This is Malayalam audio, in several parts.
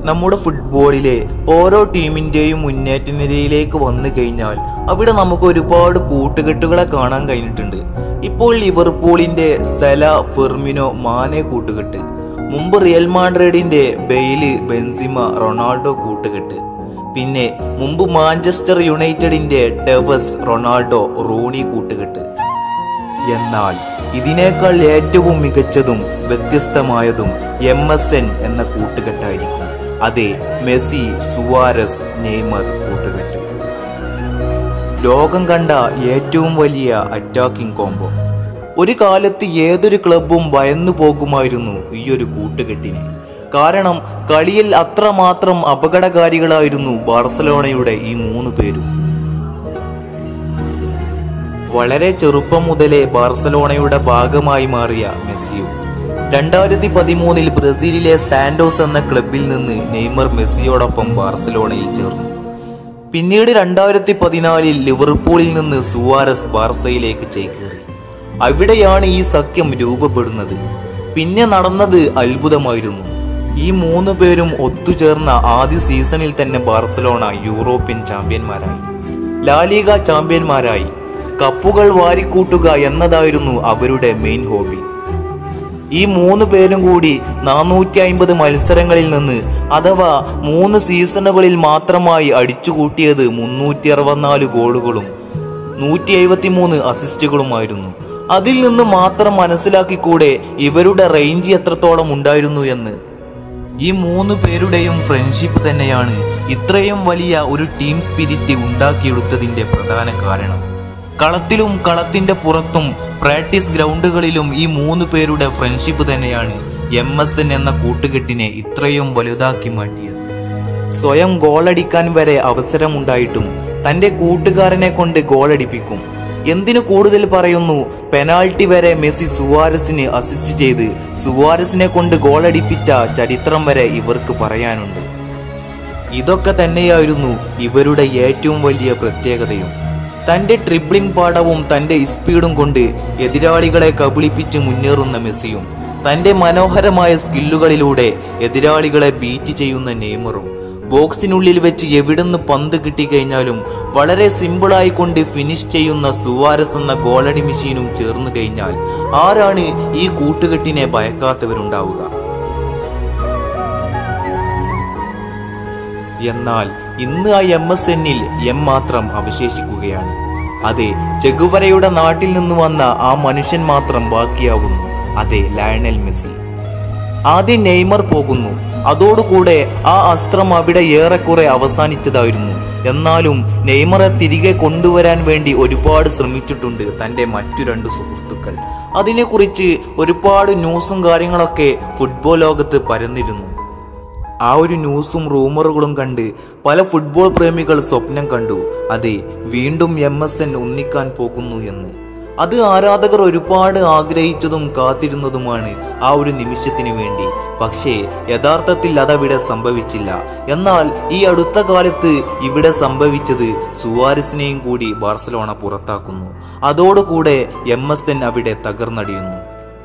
നമ്മുടെ ഫുട്ബോളിലെ ഓരോ ടീമിന്റെയും മുന്നേറ്റ നിരയിലേക്ക് വന്നു കഴിഞ്ഞാൽ അവിടെ നമുക്ക് ഒരുപാട് കൂട്ടുകെട്ടുകളെ കാണാൻ കഴിഞ്ഞിട്ടുണ്ട് ഇപ്പോൾ ലിവർപൂളിന്റെ സെല ഫെർമിനോ മാനെ കൂട്ടുകെട്ട് മുമ്പ് റിയൽ മാഡ്രിഡിന്റെ ബെയില് ബെൻസിമ റൊണാൾഡോ കൂട്ടുകെട്ട് പിന്നെ മുമ്പ് മാഞ്ചസ്റ്റർ യുണൈറ്റഡിന്റെ ഡെവസ് റൊണാൾഡോ റൂണി കൂട്ടുകെട്ട് എന്നാൽ ഇതിനേക്കാൾ ഏറ്റവും മികച്ചതും വ്യത്യസ്തമായതും എം എസ് എൻ എന്ന കൂട്ടുകെട്ടായിരിക്കും അതെ മെസ്സി സുവാരസ് നെയ്മർ കൂട്ടുകെട്ട് ലോകം കണ്ട ഏറ്റവും വലിയ അറ്റാക്കിംഗ് കോംബോ ഒരു കാലത്ത് ഏതൊരു ക്ലബും ഭയന്നു പോകുമായിരുന്നു ഈ ഒരു കൂട്ടുകെട്ടിനെ കാരണം കളിയിൽ അത്രമാത്രം അപകടകാരികളായിരുന്നു ബാർസലോണയുടെ ഈ മൂന്ന് പേരും വളരെ ചെറുപ്പം മുതലേ ബാർസലോണയുടെ ഭാഗമായി മാറിയ മെസ്സിയും രണ്ടായിരത്തി പതിമൂന്നിൽ ബ്രസീലിലെ സാന്റോസ് എന്ന ക്ലബിൽ നിന്ന് നെയ്മർ മെസ്സിയോടൊപ്പം ബാർസലോണയിൽ ചേർന്നു പിന്നീട് രണ്ടായിരത്തി പതിനാലിൽ ലിവർപൂളിൽ നിന്ന് സുവാരസ് ബാർസയിലേക്ക് ചേക്കേറി അവിടെയാണ് ഈ സഖ്യം രൂപപ്പെടുന്നത് പിന്നെ നടന്നത് അത്ഭുതമായിരുന്നു ഈ മൂന്ന് പേരും ഒത്തുചേർന്ന ആദ്യ സീസണിൽ തന്നെ ബാർസലോണ യൂറോപ്യൻ ചാമ്പ്യന്മാരായി ലാലിക ചാമ്പ്യന്മാരായി കപ്പുകൾ വാരിക്കൂട്ടുക എന്നതായിരുന്നു അവരുടെ മെയിൻ ഹോബി ഈ മൂന്ന് പേരും കൂടി നാനൂറ്റി അമ്പത് മത്സരങ്ങളിൽ നിന്ന് അഥവാ മൂന്ന് സീസണുകളിൽ മാത്രമായി അടിച്ചുകൂട്ടിയത് മുന്നൂറ്റി അറുപത്തിനാല് ഗോളുകളും നൂറ്റി എഴുപത്തി മൂന്ന് അസിസ്റ്റുകളുമായിരുന്നു അതിൽ നിന്ന് മാത്രം മനസ്സിലാക്കിക്കൂടെ ഇവരുടെ റേഞ്ച് എത്രത്തോളം ഉണ്ടായിരുന്നു എന്ന് ഈ മൂന്ന് പേരുടെയും ഫ്രണ്ട്ഷിപ്പ് തന്നെയാണ് ഇത്രയും വലിയ ഒരു ടീം സ്പിരിറ്റ് ഉണ്ടാക്കിയെടുത്തതിന്റെ പ്രധാന കാരണം കളത്തിലും കളത്തിന്റെ പുറത്തും പ്രാക്ടീസ് ഗ്രൗണ്ടുകളിലും ഈ മൂന്ന് പേരുടെ ഫ്രണ്ട്ഷിപ്പ് തന്നെയാണ് എം എസ് എൻ എന്ന കൂട്ടുകെട്ടിനെ ഇത്രയും വലുതാക്കി മാറ്റിയത് സ്വയം ഗോളടിക്കാൻ വരെ അവസരമുണ്ടായിട്ടും തന്റെ കൂട്ടുകാരനെ കൊണ്ട് ഗോളടിപ്പിക്കും എന്തിനു കൂടുതൽ പറയുന്നു പെനാൾട്ടി വരെ മെസ്സി സുവാരസിന് അസിസ്റ്റ് ചെയ്ത് സുവാരസിനെ കൊണ്ട് ഗോളടിപ്പിച്ച ചരിത്രം വരെ ഇവർക്ക് പറയാനുണ്ട് ഇതൊക്കെ തന്നെയായിരുന്നു ഇവരുടെ ഏറ്റവും വലിയ പ്രത്യേകതയും തന്റെ ട്രിബ്ലിംഗ് പാടവും തന്റെ സ്പീഡും കൊണ്ട് എതിരാളികളെ കബളിപ്പിച്ച് മുന്നേറുന്ന മെസ്സിയും തന്റെ മനോഹരമായ സ്കില്ലുകളിലൂടെ എതിരാളികളെ ബീറ്റ് ചെയ്യുന്ന നെയ്മറും ബോക്സിനുള്ളിൽ വെച്ച് എവിടുന്ന് പന്ത് കിട്ടിക്കഴിഞ്ഞാലും വളരെ സിമ്പിളായി കൊണ്ട് ഫിനിഷ് ചെയ്യുന്ന സുവാരസ് എന്ന ഗോളടി മെഷീനും ചേർന്ന് കഴിഞ്ഞാൽ ആരാണ് ഈ കൂട്ടുകെട്ടിനെ ഭയക്കാത്തവരുണ്ടാവുക എന്നാൽ ഇന്ന് ആ എം എസ് എന്നിൽ എം മാത്രം അവശേഷിക്കുകയാണ് അതെ ചെഗുവരയുടെ നാട്ടിൽ നിന്ന് വന്ന ആ മനുഷ്യൻ മാത്രം ബാക്കിയാവുന്നു അതെ ലയണൽ മെസ്സി ആദ്യം നെയ്മർ പോകുന്നു അതോടുകൂടെ ആ അസ്ത്രം അവിടെ ഏറെക്കുറെ അവസാനിച്ചതായിരുന്നു എന്നാലും നെയ്മറെ തിരികെ കൊണ്ടുവരാൻ വേണ്ടി ഒരുപാട് ശ്രമിച്ചിട്ടുണ്ട് തന്റെ മറ്റു രണ്ട് സുഹൃത്തുക്കൾ അതിനെക്കുറിച്ച് ഒരുപാട് ന്യൂസും കാര്യങ്ങളൊക്കെ ഫുട്ബോൾ ലോകത്ത് പരന്നിരുന്നു ആ ഒരു ന്യൂസും റൂമറുകളും കണ്ട് പല ഫുട്ബോൾ പ്രേമികൾ സ്വപ്നം കണ്ടു അതെ വീണ്ടും എം എസ് എൻ ഒന്നിക്കാൻ പോകുന്നു എന്ന് അത് ആരാധകർ ഒരുപാട് ആഗ്രഹിച്ചതും കാത്തിരുന്നതുമാണ് ആ ഒരു നിമിഷത്തിന് വേണ്ടി പക്ഷേ യഥാർത്ഥത്തിൽ അതവിടെ സംഭവിച്ചില്ല എന്നാൽ ഈ അടുത്ത കാലത്ത് ഇവിടെ സംഭവിച്ചത് സുവാരസിനെയും കൂടി ബാർസലോണ പുറത്താക്കുന്നു അതോടുകൂടെ എം എസ് എൻ അവിടെ തകർന്നടിയുന്നു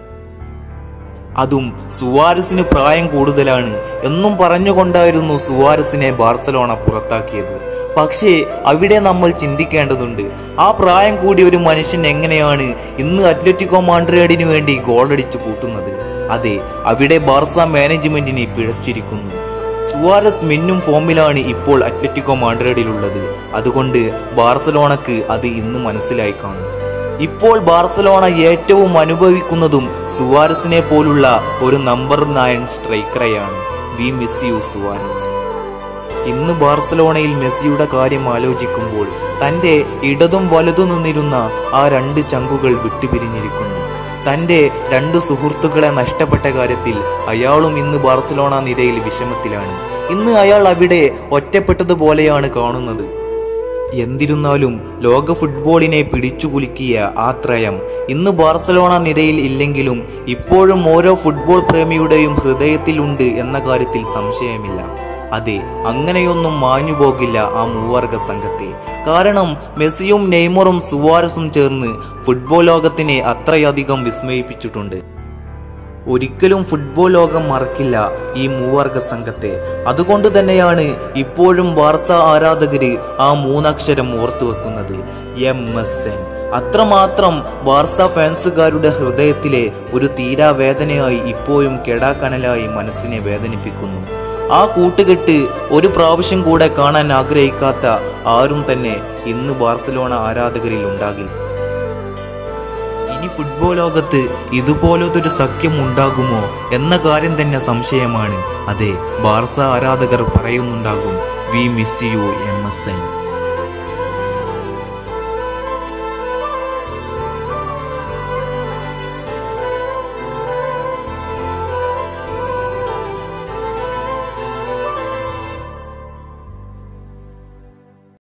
അതും സുവാരസിന് പ്രായം കൂടുതലാണ് എന്നും പറഞ്ഞുകൊണ്ടായിരുന്നു സുവാരസിനെ ബാർസലോണ പുറത്താക്കിയത് പക്ഷേ അവിടെ നമ്മൾ ചിന്തിക്കേണ്ടതുണ്ട് ആ പ്രായം കൂടി ഒരു മനുഷ്യൻ എങ്ങനെയാണ് ഇന്ന് അത്ലറ്റിക്കോ മാൻഡ്രിയാഡിന് വേണ്ടി ഗോളടിച്ചു കൂട്ടുന്നത് അതെ അവിടെ ബാർസ മാനേജ്മെന്റിനെ പിഴച്ചിരിക്കുന്നു സുവാരസ് മിന്നും ഫോമിലാണ് ഇപ്പോൾ അത്ലറ്റിക്കോ മാൻഡ്രിഡിലുള്ളത് അതുകൊണ്ട് ബാർസലോണക്ക് അത് ഇന്ന് മനസ്സിലായി കാണും ഇപ്പോൾ ബാർസലോണ ഏറ്റവും അനുഭവിക്കുന്നതും സുവാരസിനെ പോലുള്ള ഒരു നമ്പർ നയൻ സ്ട്രൈക്കറെയാണ് വി മിസ് യു സുവാരസ് ഇന്ന് ബാർസലോണയിൽ മെസ്സിയുടെ കാര്യം ആലോചിക്കുമ്പോൾ തന്റെ ഇടതും വലതും നിന്നിരുന്ന ആ രണ്ട് ചങ്കുകൾ വിട്ടുപിരിഞ്ഞിരിക്കുന്നു തന്റെ രണ്ട് സുഹൃത്തുക്കളെ നഷ്ടപ്പെട്ട കാര്യത്തിൽ അയാളും ഇന്ന് ബാർസലോണ നിരയിൽ വിഷമത്തിലാണ് ഇന്ന് അയാൾ അവിടെ ഒറ്റപ്പെട്ടതുപോലെയാണ് കാണുന്നത് എന്തിരുന്നാലും ലോക ഫുട്ബോളിനെ പിടിച്ചുകുലുക്കിയ ആ ത്രയം ഇന്ന് ബാർസലോണ നിരയിൽ ഇല്ലെങ്കിലും ഇപ്പോഴും ഓരോ ഫുട്ബോൾ പ്രേമിയുടെയും ഹൃദയത്തിലുണ്ട് എന്ന കാര്യത്തിൽ സംശയമില്ല അതെ അങ്ങനെയൊന്നും മാഞ്ഞു പോകില്ല ആ മൂവർഗ സംഘത്തെ കാരണം മെസ്സിയും നെയ്മറും സുവാരസും ചേർന്ന് ഫുട്ബോൾ ലോകത്തിനെ അത്രയധികം വിസ്മയിപ്പിച്ചിട്ടുണ്ട് ഒരിക്കലും ഫുട്ബോൾ ലോകം മറക്കില്ല ഈ മൂവർഗ സംഘത്തെ അതുകൊണ്ട് തന്നെയാണ് ഇപ്പോഴും ബാർസ ആരാധകര് ആ മൂന്നക്ഷരം ഓർത്തു വെക്കുന്നത് എം എസ് എൻ അത്രമാത്രം ബാർസ ഫാൻസുകാരുടെ ഹൃദയത്തിലെ ഒരു തീരാവേദനയായി ഇപ്പോഴും കെടാക്കണലായി മനസ്സിനെ വേദനിപ്പിക്കുന്നു ആ കൂട്ടുകെട്ട് ഒരു പ്രാവശ്യം കൂടെ കാണാൻ ആഗ്രഹിക്കാത്ത ആരും തന്നെ ഇന്ന് ബാർസലോണ ആരാധകരിൽ ഉണ്ടാകില്ല ഇനി ഫുട്ബോൾ ലോകത്ത് ഇതുപോലത്തൊരു സഖ്യം ഉണ്ടാകുമോ എന്ന കാര്യം തന്നെ സംശയമാണ് അതെ ബാർസ ആരാധകർ പറയുന്നുണ്ടാകും we miss you M S N